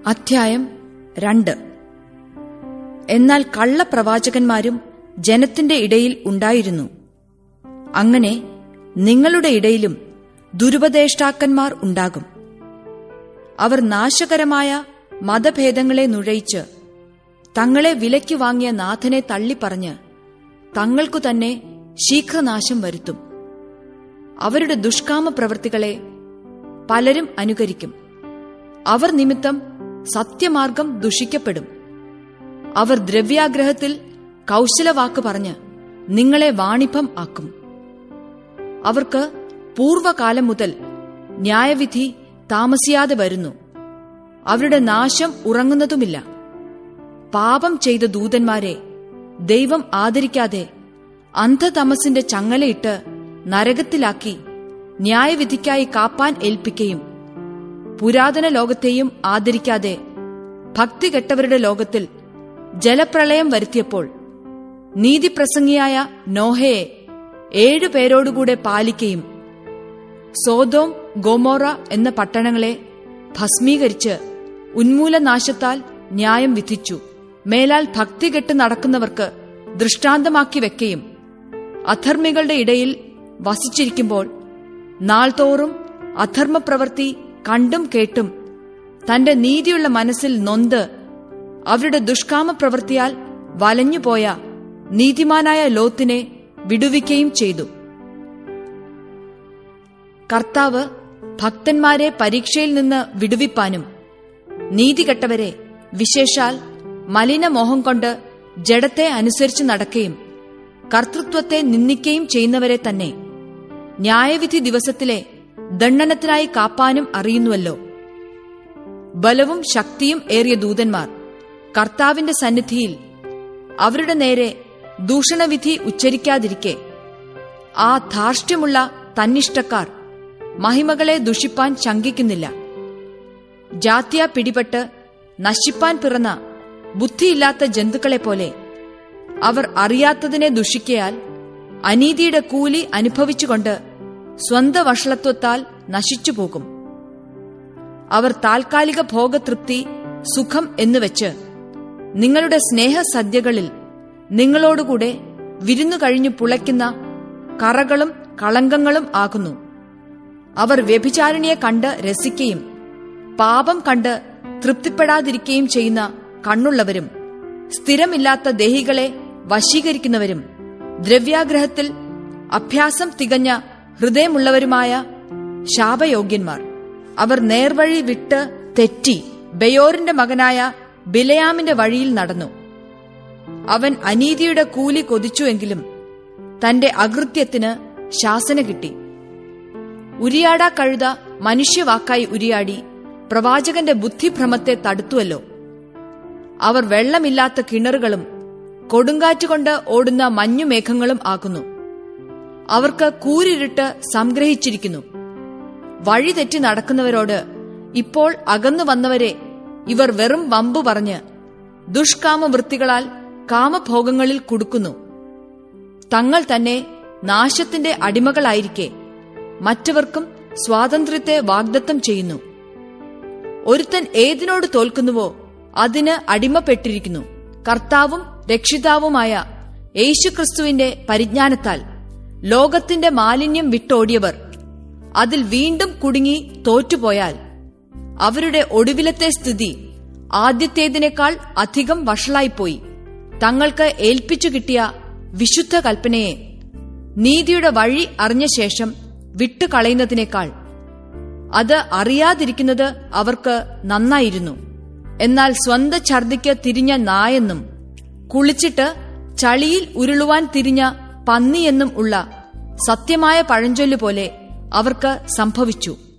അധ്യായം രണ്ട് എന്നാൽ കള്ളപ്രവാചകന്മാരും ജനത്തിന്റെ ഇടയിൽ ഉണ്ടായിരുന്നു അങ്ങനെ നിങ്ങളുടെ ഇടയിലും ദുരുപദേഷ്ടാക്കന്മാർ ഉണ്ടാകും അവർ നാശകരമായ മതഭേദങ്ങളെ നുഴയിച്ച് തങ്ങളെ വിലയ്ക്ക് വാങ്ങിയ നാഥനെ തള്ളിപ്പറഞ്ഞ് തങ്ങൾക്കു തന്നെ ശീഘ്രനാശം വരുത്തും അവരുടെ ദുഷ്കാമ പ്രവൃത്തികളെ പലരും അനുകരിക്കും അവർ നിമിത്തം സത്യമാർഗം ദുഷിക്കപ്പെടും അവർ ദ്രവ്യാഗ്രഹത്തിൽ കൗശലവാക്ക് പറഞ്ഞ് നിങ്ങളെ വാണിഭം ആക്കും അവർക്ക് പൂർവകാലം മുതൽ ന്യായവിധി താമസിയാതെ വരുന്നു അവരുടെ നാശം ഉറങ്ങുന്നതുമില്ല പാപം ചെയ്ത ദൂതന്മാരെ ദൈവം ആദരിക്കാതെ അന്ധതമസിന്റെ ചങ്ങലയിട്ട് നരകത്തിലാക്കി ന്യായവിധിക്കായി കാപ്പാൻ ഏൽപ്പിക്കുകയും പുരാതന ലോകത്തെയും ആദരിക്കാതെ ഭക്തി കെട്ടവരുടെ ലോകത്തിൽ ജലപ്രളയം വരുത്തിയപ്പോൾ നീതിപ്രസംഗിയായ നോഹയെ ഏഴു പേരോടുകൂടെ പാലിക്കുകയും സോതോം ഗോമോറ എന്ന പട്ടണങ്ങളെ ഭസ്മീകരിച്ച് ഉന്മൂലനാശത്താൽ ന്യായം വിധിച്ചു മേലാൽ ഭക്തി കെട്ട് നടക്കുന്നവർക്ക് ദൃഷ്ടാന്തമാക്കി വെക്കുകയും അധർമ്മികളുടെ ഇടയിൽ വസിച്ചിരിക്കുമ്പോൾ നാൾതോറും അധർമ്മപ്രവൃത്തി കണ്ടും കേട്ടും തന്റെ നീതിയുള്ള മനസ്സിൽ നൊന്ത് അവരുടെ ദുഷ്കാമ പ്രവൃത്തിയാൽ വലഞ്ഞുപോയ നീതിമാനായ ലോത്തിനെ വിടുവിക്കുകയും ചെയ്തു കർത്താവ് ഭക്തന്മാരെ പരീക്ഷയിൽ നിന്ന് വിടുവിപ്പാനും നീതികെട്ടവരെ വിശേഷാൽ മലിനമോഹം കൊണ്ട് ജഡത്തെ അനുസരിച്ച് നടക്കുകയും കർത്തൃത്വത്തെ നിന്ദിക്കുകയും ചെയ്യുന്നവരെ തന്നെ ന്യായവിധി ദിവസത്തിലെ ദണ്ഡനത്തിനായി കാപ്പാനും അറിയുന്നുവല്ലോ ബലവും ശക്തിയും ഏറിയ ദൂതന്മാർ കർത്താവിന്റെ സന്നിധിയിൽ അവരുടെ നേരെ ദൂഷണവിധി ഉച്ചരിക്കാതിരിക്കെ ആ ധാർഷ്ട്യമുള്ള തന്നിഷ്ടക്കാർ മഹിമകളെ ദുഷിപ്പാൻ ശങ്കിക്കുന്നില്ല ജാത്യ പിടിപെട്ട് നശിപ്പാൻ പിറന്ന ബുദ്ധിയില്ലാത്ത ജന്തുക്കളെപ്പോലെ അവർ അറിയാത്തതിനെ ദുഷിക്കയാൽ അനീതിയുടെ കൂലി അനുഭവിച്ചുകൊണ്ട് സ്വന്ത വഷളത്വത്താൽ നശിച്ചുപോകും അവർ താൽക്കാലിക ഭോഗതൃപ്തി സുഖം എന്നുവെച്ച് നിങ്ങളുടെ സ്നേഹസദ്യകളിൽ നിങ്ങളോടുകൂടെ വിരുന്നു കഴിഞ്ഞു പുളയ്ക്കുന്ന കറകളും കളങ്കങ്ങളും ആകുന്നു അവർ വ്യഭിചാരിണിയെ കണ്ട് രസിക്കുകയും പാപം കണ്ട് തൃപ്തിപ്പെടാതിരിക്കുകയും ചെയ്യുന്ന കണ്ണുള്ളവരും സ്ഥിരമില്ലാത്ത ദേഹികളെ വശീകരിക്കുന്നവരും ദ്രവ്യാഗ്രഹത്തിൽ അഭ്യാസം തികഞ്ഞ ഹൃദയമുള്ളവരുമായ ശാപയോഗ്യന്മാർ അവർ നേർവഴി വിട്ട് തെറ്റി ബയോറിന്റെ മകനായ ബിലയാമിന്റെ വഴിയിൽ നടന്നു അവൻ അനീതിയുടെ കൂലി കൊതിച്ചുവെങ്കിലും തന്റെ അകൃത്യത്തിന് ശാസന കിട്ടി ഉരിയാടാ കഴുത മനുഷ്യവാക്കായി ഉരിയാടി പ്രവാചകന്റെ ബുദ്ധിഭ്രമത്തെ തടുത്തുവല്ലോ അവർ വെള്ളമില്ലാത്ത കിണറുകളും കൊടുങ്കാറ്റുകൊണ്ട് ഓടുന്ന മഞ്ഞുമേഘങ്ങളും ആകുന്നു അവർക്ക് കൂരിരുട്ട് സംഗ്രഹിച്ചിരിക്കുന്നു വഴി തെറ്റി നടക്കുന്നവരോട് ഇപ്പോൾ അകന്നു വന്നവരെ ഇവർ വെറും വമ്പു പറഞ്ഞ് ദുഷ്കാമവൃത്തികളാൽ കാമഭോഗങ്ങളിൽ കുടുക്കുന്നു തങ്ങൾ തന്നെ നാശത്തിന്റെ അടിമകളായിരിക്കെ മറ്റവർക്കും സ്വാതന്ത്ര്യത്തെ വാഗ്ദത്തം ചെയ്യുന്നു ഒരുത്തൻ ഏതിനോട് തോൽക്കുന്നുവോ അതിന് അടിമപ്പെട്ടിരിക്കുന്നു കർത്താവും രക്ഷിതാവുമായ യേശുക്രിസ്തുവിന്റെ പരിജ്ഞാനത്താൽ ലോകത്തിന്റെ മാലിന്യം വിട്ടോടിയവർ അതിൽ വീണ്ടും കുടുങ്ങി തോറ്റുപോയാൽ അവരുടെ ഒടുവിലത്തെ സ്ഥിതി ആദ്യത്തേതിനേക്കാൾ അധികം വഷളായിപ്പോയി തങ്ങൾക്ക് ഏൽപ്പിച്ചു കിട്ടിയ വിശുദ്ധ കൽപ്പനയെ നീതിയുടെ വഴി അറിഞ്ഞ ശേഷം വിട്ടുകളയുന്നതിനേക്കാൾ അത് അറിയാതിരിക്കുന്നത് അവർക്ക് നന്നായിരുന്നു എന്നാൽ സ്വന്ത ഛർദിക്ക് തിരിഞ്ഞ നായെന്നും കുളിച്ചിട്ട് ചളിയിൽ ഉരുളുവാൻ തിരിഞ്ഞ പന്നിയെന്നും ഉള്ള സത്യമായ പഴഞ്ചൊല്ലുപോലെ അവർക്ക് സംഭവിച്ചു